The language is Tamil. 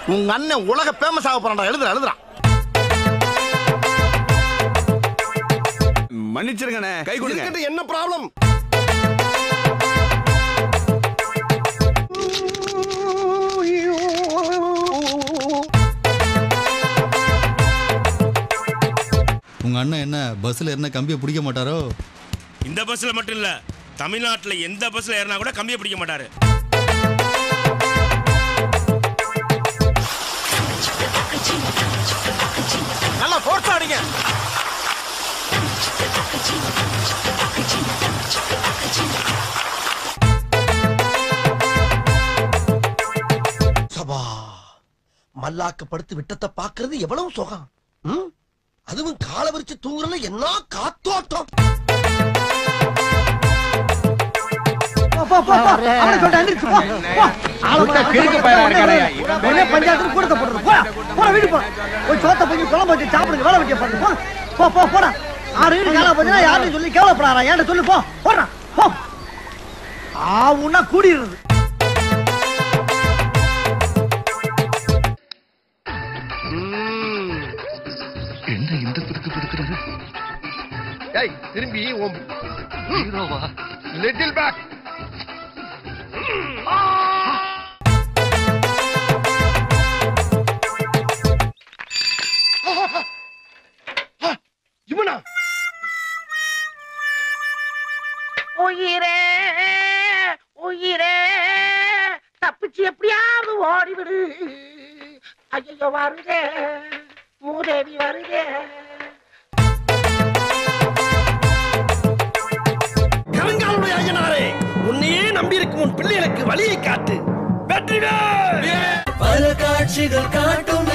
உங்க அண்ணன் உலக ஃபேமஸ் ஆக போறான்டா எழுதுறா எழுதுறா மன்னிச்சிருங்கண்ணே கை கொடுங்க இருக்கட்டும், என்ன ப்ராப்ளம் உங்க அண்ணன் என்ன பஸ்ல என்ன கம்பியை பிடிக்க மாட்டாரோ இந்த பஸ்ல மட்டும் இல்ல தமிழ்நாட்டுல எந்த பஸ்ல ஏறினா கூட கம்பியை பிடிக்க மாட்டாரு நல்லா ஃபோர்ஸ் அடிங்க சபா மல்லாக்க படுத்து விட்டத்தை பாக்குறது எவ்வளவு சுகம் ம்? அதுவும் காலை விரிச்சு தூங்குறதுல என்ன காத்தோட்டம் பஞ்சாயத்து கூடத்தை போடுறது போடா போடா வீடு போடா போய் சோத்த போய் குழம்பு வச்சு சாப்பிடுங்க வேலை வைக்க பாருங்க போ போ போ போடா ஆறு வீடு காலா போச்சுன்னா யாருன்னு சொல்லி கேவலப்படாரா ஏன்டா சொல்லு போ போடுறா போ ஆவுன்னா கூடிடுறது ஏய் திரும்பி உன் லிட்டில் பேக் இவனா உயிரே உயிரே தப்பிச்சு எப்படியாவது ஓடிவிடு ஐயோ வருதே மூதேவி வருதே கருங்காலுடைய ஐயனாரே உன்னையே நம்பி இருக்கும் உன் பிள்ளைகளுக்கு வழியை காட்டு வெற்றிவேல் பல காட்சிகள் காட்டும்